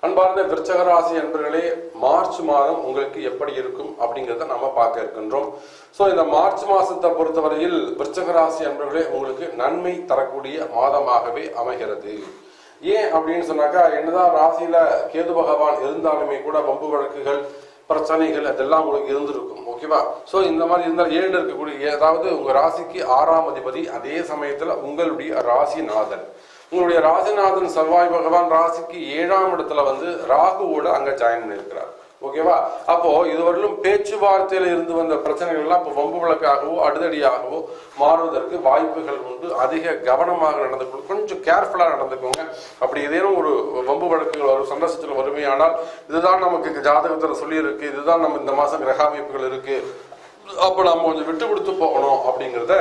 அன்பார்ந்த விருச்சக ராசி அன்பர்களே மார்ச் மாதம் உங்களுக்கு எப்படி இருக்கும் அப்படிங்கிறத நம்ம பார்க்க இருக்கின்றோம் ஸோ இந்த மார்ச் மாசத்தை பொறுத்தவரையில் விருச்சக ராசி அன்பர்களே உங்களுக்கு நன்மை தரக்கூடிய மாதமாகவே அமைகிறது ஏன் அப்படின்னு சொன்னாக்கா என்னதான் ராசியில கேது பகவான் இருந்தாலுமே கூட வம்பு வழக்குகள் பிரச்சனைகள் அதெல்லாம் உங்களுக்கு இருந்திருக்கும் ஓகேவா ஸோ இந்த மாதிரி இருந்தால் ஏழு இருக்கக்கூடிய அதாவது உங்க ராசிக்கு ஆறாம் அதிபதி அதே சமயத்துல உங்களுடைய ராசிநாதன் உங்களுடைய ராசிநாதன் செவ்வாய் பகவான் ராசிக்கு ஏழாம் இடத்துல வந்து ராகுவோட அங்க ஜாயின் பண்ணியிருக்கிறார் ஓகேவா அப்போ இதுவரையிலும் பேச்சுவார்த்தையில இருந்து வந்த பிரச்சனைகள் எல்லாம் இப்போ வம்பு வழக்காகவோ அடுதடியாகவோ மாறுவதற்கு வாய்ப்புகள் உண்டு அதிக கவனமாக நடந்து கொள் கொஞ்சம் கேர்ஃபுல்லா நடந்துக்கோங்க அப்படி ஏதேனும் ஒரு வம்பு வழக்குகள் வரும் சந்தர்சத்தில் வறுமையானால் இதுதான் நமக்கு ஜாதகத்துல சொல்லியிருக்கு இதுதான் நம்ம இந்த மாசம் கிரக அமைப்புகள் இருக்கு அப்போ நம்ம கொஞ்சம் விட்டு கொடுத்து போகணும் அப்படிங்கிறத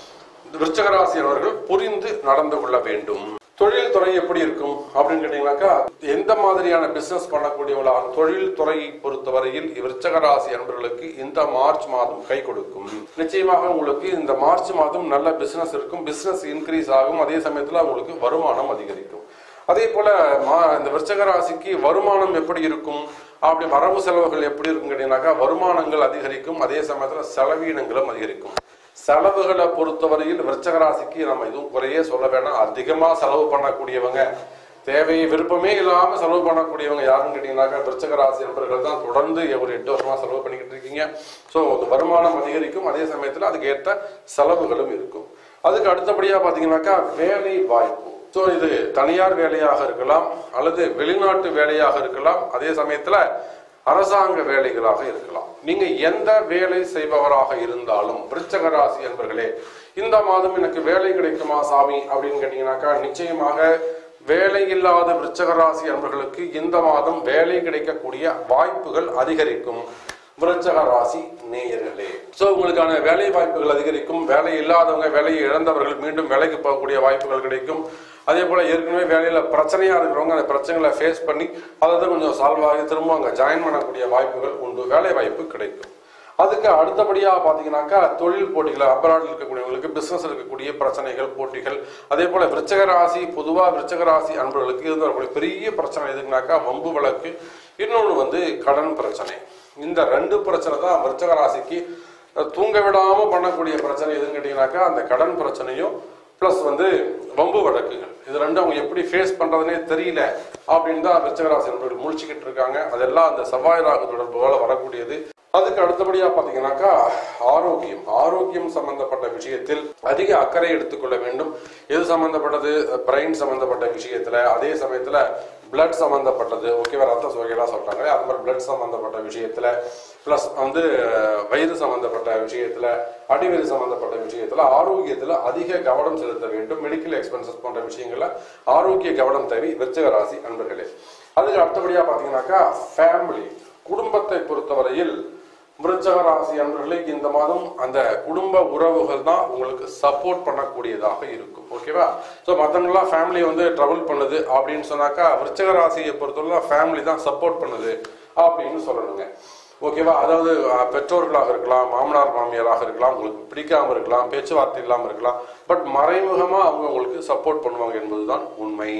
விருச்சகராசியவர்கள் புரிந்து நடந்து கொள்ள வேண்டும் தொழில் துறை எப்படி இருக்கும் அப்படின்னு கேட்டீங்கன்னாக்கா எந்த மாதிரியான பிசினஸ் பண்ணக்கூடியவர்களாக தொழில் துறையை பொறுத்தவரையில் விருச்சக ராசி அன்பர்களுக்கு இந்த மார்ச் மாதம் கை கொடுக்கும் நிச்சயமாக உங்களுக்கு இந்த மார்ச் மாதம் நல்ல பிசினஸ் இருக்கும் பிசினஸ் இன்க்ரீஸ் ஆகும் அதே சமயத்துல உங்களுக்கு வருமானம் அதிகரிக்கும் அதே போல மா- இந்த விருச்சக ராசிக்கு வருமானம் எப்படி இருக்கும் அப்படி வரவு செலவுகள் எப்படி இருக்கும் கேட்டீங்கன்னாக்கா வருமானங்கள் அதிகரிக்கும் அதே சமயத்துல செலவீனங்களும் அதிகரிக்கும் செலவுகளை பொறுத்தவரையில் விருச்சக ராசிக்கு நம்ம எதுவும் குறையே சொல்ல வேணாம் அதிகமா செலவு பண்ணக்கூடியவங்க தேவை விருப்பமே இல்லாம செலவு பண்ணக்கூடியவங்க யாருன்னு கேட்டீங்கன்னாக்கா விருச்சக ராசி நண்பர்கள் தான் தொடர்ந்து ஒரு எட்டு வருஷமா செலவு பண்ணிக்கிட்டு இருக்கீங்க ஸோ வருமானம் அதிகரிக்கும் அதே சமயத்துல அதுக்கு ஏற்ற செலவுகளும் இருக்கும் அதுக்கு அடுத்தபடியா பாத்தீங்கன்னாக்கா வேலை வாய்ப்பு ஸோ இது தனியார் வேலையாக இருக்கலாம் அல்லது வெளிநாட்டு வேலையாக இருக்கலாம் அதே சமயத்துல அரசாங்க வேலைகளாக இருக்கலாம் நீங்க எந்த வேலை செய்பவராக இருந்தாலும் விருச்சக ராசி என்பர்களே இந்த மாதம் எனக்கு வேலை கிடைக்குமா சாமி அப்படின்னு கேட்டீங்கன்னாக்கா நிச்சயமாக வேலை இல்லாத விருச்சக ராசி அன்பர்களுக்கு இந்த மாதம் வேலை கிடைக்கக்கூடிய வாய்ப்புகள் அதிகரிக்கும் விருச்சக ராசி நேயர்களே சோ உங்களுக்கான வேலை வாய்ப்புகள் அதிகரிக்கும் வேலை இல்லாதவங்க வேலையை இழந்தவர்கள் மீண்டும் வேலைக்கு போகக்கூடிய வாய்ப்புகள் கிடைக்கும் அதே போல ஏற்கனவே வேலையில பிரச்சனையா இருக்கிறவங்க அந்த பிரச்சனைகளை ஃபேஸ் பண்ணி அதை தான் கொஞ்சம் சால்வ் ஆகி திரும்ப அங்க ஜாயின் பண்ணக்கூடிய வாய்ப்புகள் உண்டு வேலை வாய்ப்பு கிடைக்கும் அதுக்கு அடுத்தபடியா பாத்தீங்கன்னாக்கா தொழில் போட்டிகள் அப்ராடில் இருக்கக்கூடியவங்களுக்கு பிசினஸ் இருக்கக்கூடிய பிரச்சனைகள் போட்டிகள் அதே போல விருச்சக ராசி பொதுவா விருச்சக ராசி அன்பர்களுக்கு இருந்து வரக்கூடிய பெரிய பிரச்சனை எதுக்குனாக்கா வம்பு வழக்கு இன்னொன்று வந்து கடன் பிரச்சனை இந்த ரெண்டு பிரச்சனை தான் விருச்சக ராசிக்கு அஹ், தூங்க விடாம பண்ணக்கூடிய பிரச்சனை எதுன்னு கேட்டீங்கன்னாக்கா அந்த கடன் பிரச்சனையும் ப்ளஸ் வந்து வம்பு வழக்குகள் இது ரெண்டும் அவங்க எப்படி ஃபேஸ் பண்றதுனே தெரியல அப்படின்னு தான் விருச்சகராசி நண்பர்கள் முழிச்சுக்கிட்டு இருக்காங்க அதெல்லாம் அந்த செவ்வாய் ராகு தொடர்புகள வரக்கூடியது அதுக்கு அடுத்தபடியா பாத்தீங்கன்னாக்கா ஆரோக்கியம் ஆரோக்கியம் சம்பந்தப்பட்ட விஷயத்தில் அதிக அக்கறை எடுத்துக்கொள்ள வேண்டும் எது சம்பந்தப்பட்டது பிரெயின் சம்பந்தப்பட்ட விஷயத்துல அதே சமயத்துல பிளட் சம்பந்தப்பட்டது ஓகேவா ரத்த சோகையெல்லாம் சொல்றாங்க அது மாதிரி பிளட் சம்பந்தப்பட்ட விஷயத்துல பிளஸ் வந்து அஹ், வயிறு சம்பந்தப்பட்ட விஷயத்துல அடிவயிறு சம்பந்தப்பட்ட விஷயத்துல ஆரோக்கியத்துல அதிக கவனம் செலுத்த வேண்டும் மெடிக்கல் எக்ஸ்பென்சஸ் போன்ற விஷயங்கள்ல ஆரோக்கிய கவனம் தேவை விருச்சிக ராசி அன்பர்களே அதுக்கு அடுத்தபடியா பாத்தீங்கன்னாக்கா ஃபேமிலி குடும்பத்தை பொறுத்தவரையில் விருச்சக ராசி அன்பர்களே இந்த மாதம் அந்த குடும்ப உறவுகள் தான் உங்களுக்கு சப்போர்ட் பண்ணக்கூடியதாக இருக்கும் ஓகேவா ஸோ மற்றவங்களாம் ஃபேமிலி வந்து ட்ரபிள் பண்ணுது அப்படின்னு சொன்னாக்கா விருச்சக ராசியை பொறுத்தவரை ஃபேமிலி தான் சப்போர்ட் பண்ணுது அப்படின்னு சொல்லணுங்க ஓகேவா அதாவது அஹ், பெற்றோர்களாக இருக்கலாம் மாமனார் மாமியாராக இருக்கலாம் உங்களுக்கு பிடிக்காம இருக்கலாம் பேச்சுவார்த்தை இல்லாமல் இருக்கலாம் பட் மறைமுகமா அவங்க உங்களுக்கு சப்போர்ட் பண்ணுவாங்க என்பதுதான் உண்மை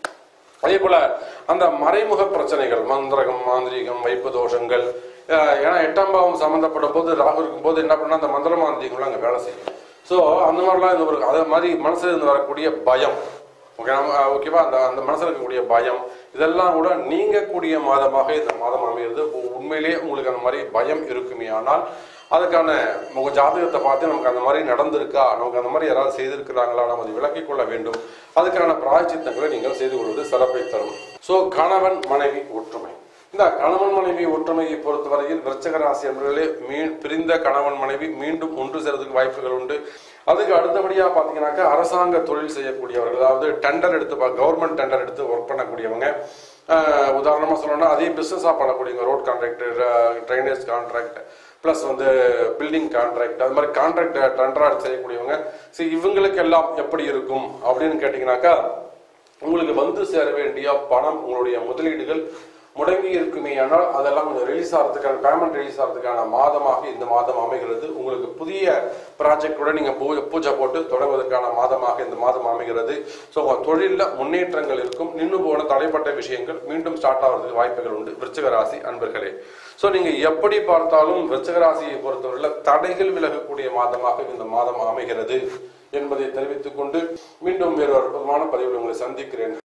அதே போல அந்த மறைமுக பிரச்சனைகள் மந்திரகம் மாந்திரீகம் வைப்பு தோஷங்கள் அஹ், ஏன்னா எட்டாம் பாவம் சம்பந்தப்பட்ட போது ராகு இருக்கும் போது என்ன பண்ணா அந்த மந்திர மாந்திரிகம்லாம் அங்கே வேலை செய்யும் ஸோ அந்த மாதிரிலாம் இந்த ஒரு அதே மாதிரி மனசுல இருந்து வரக்கூடிய பயம் ஓகே நம்ம ஓகேவா அந்த அந்த மனசுல இருக்கக்கூடிய பயம் இதெல்லாம் கூட நீங்கக்கூடிய மாதமாக இந்த மாதம் அமைகிறது இப்போ உண்மையிலேயே உங்களுக்கு அந்த மாதிரி பயம் இருக்குமே ஆனால் அதுக்கான உங்க ஜாதகத்தை பார்த்து நமக்கு அந்த மாதிரி நடந்திருக்கா நமக்கு அந்த மாதிரி யாராவது செய்திருக்கிறாங்களா நம்ம அதை விளக்கிக் கொள்ள வேண்டும் அதுக்கான பிராயச்சித்தங்களை நீங்கள் செய்து கொள்வது சிறப்பை தரும் ஸோ கணவன் மனைவி ஒற்றுமை இந்த கணவன் மனைவி ஒற்றுமையை பொறுத்தவரையில் விருச்சக ராசி என்பவர்களே மீ பிரிந்த கணவன் மனைவி மீண்டும் ஒன்று சேர்றதுக்கு வாய்ப்புகள் உண்டு அதுக்கு அடுத்தபடியா பாத்தீங்கன்னாக்கா அரசாங்க தொழில் செய்யக்கூடியவர்கள் அதாவது டெண்டர் எடுத்து கவர்மெண்ட் டெண்டர் எடுத்து ஒர்க் பண்ணக்கூடியவங்க ஆஹ் உதாரணமா சொல்லணும்னா அதே பிசினஸா பண்ணக்கூடியவங்க road contract drainage contract plus வந்து பில்டிங் கான்ட்ராக்ட் அது மாதிரி கான்ட்ராக்ட் டெண்டரா செய்யக்கூடியவங்க சரி இவங்களுக்கு எல்லாம் எப்படி இருக்கும் அப்படின்னு கேட்டீங்கன்னாக்கா உங்களுக்கு வந்து சேர வேண்டிய பணம் உங்களுடைய முதலீடுகள் முடங்கி இருக்குமே ஆனால் அதெல்லாம் கொஞ்சம் ரிலீஸ் ஆகிறதுக்கான பேமெண்ட் ரிலீஸ் ஆகிறதுக்கான மாதமாக இந்த மாதம் அமைகிறது உங்களுக்கு புதிய ப்ராஜெக்டோட நீங்க பூ- பூஜை போட்டு தொடங்குவதற்கான மாதமாக இந்த மாதம் அமைகிறது ஸோ உங்க தொழிலில் முன்னேற்றங்கள் இருக்கும் நின்று போன தடைப்பட்ட விஷயங்கள் மீண்டும் ஸ்டார்ட் ஆகிறதுக்கு வாய்ப்புகள் உண்டு விருச்சிக ராசி அன்பர்களே ஸோ நீங்க எப்படி பார்த்தாலும் விருச்சிக ராசியை பொறுத்தவரையில் தடைகள் விலகக்கூடிய மாதமாக இந்த மாதம் அமைகிறது என்பதை தெரிவித்துக் கொண்டு மீண்டும் வேறு ஒரு அற்புதமான பதிவில் உங்களை சந்திக்கிறேன்